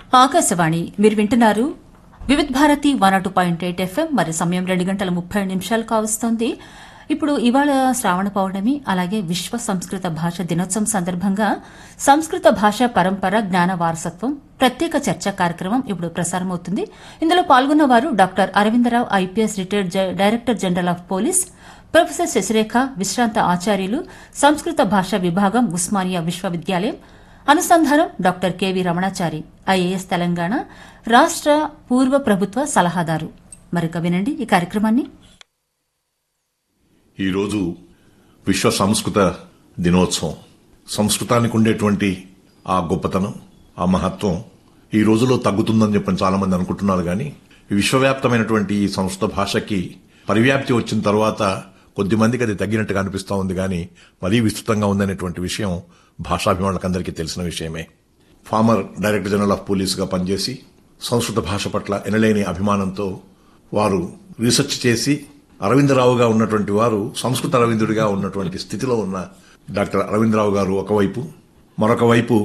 ఆకాశవాణి మీరు వింటున్నారు Vividh Bharati one two point eight FM మరి సమయం రెండు గంటల ముప్పై నిమిషాలు కావస్తోంది ఇప్పుడు ఇవాళ శ్రావణ పౌర్ణమి అలాగే విశ్వ సంస్కృత భాష దినోత్సవం సందర్భంగా సంస్కృత భాష పరంపర జ్ఞాన వారసత్వం ప్రత్యేక చర్చా కార్యక్రమం ఇప్పుడు ప్రసారమవుతుంది ఇందులో పాల్గొన్న వారు డాక్టర్ అరవిందరావు ఐపీఎస్ రిటైర్డ్ జ- director general of police professor Sasirekha విశ్రాంత ఆచార్యులు సంస్కృత భాషా విభాగం ఉస్మానియా విశ్వవిద్యాలయం అనుసంధానం doctor KV Ramanachari IAS Telangana రాష్ట్ర పూర్వ ప్రభుత్వ సలహాదారు మరొక వినండి ఈ కార్యక్రమాన్ని ఈరోజు విశ్వ సంస్కృత దినోత్సవం సంస్కృతానికి ఉండేటువంటి ఆ గొప్పతనం ఆ మహత్వం ఈ రోజులో తగ్గుతుందని చెప్పని చాలా మంది అనుకుంటున్నారు కానీ ఈ విశ్వవ్యాప్తమైనటువంటి ఈ సంస్కృత భాషకి పరివ్యాప్తి వచ్చిన తర్వాత కొద్ది మందికి అది తగ్గినట్టుగా అనిపిస్తూ ఉంది కానీ మరీ విస్తృతంగా ఉందనేటువంటి విషయం భాషాభిమానులకందరికీ తెలిసిన విషయమే ఫార్మర్ డైరెక్టర్ జనరల్ ఆఫ్ పోలీసుగా పనిచేసి సంస్కృత భాష పట్ల ఎనలేని అభిమానంతో వారు రీసెర్చ్ చేసి అరవిందరావుగా ఉన్నటువంటి వారు సంస్కృత అరవిందుడిగా ఉన్నటువంటి స్థితిలో ఉన్న డాక్టర్ అరవిందరావు గారు ఒకవైపు మరొక వైపు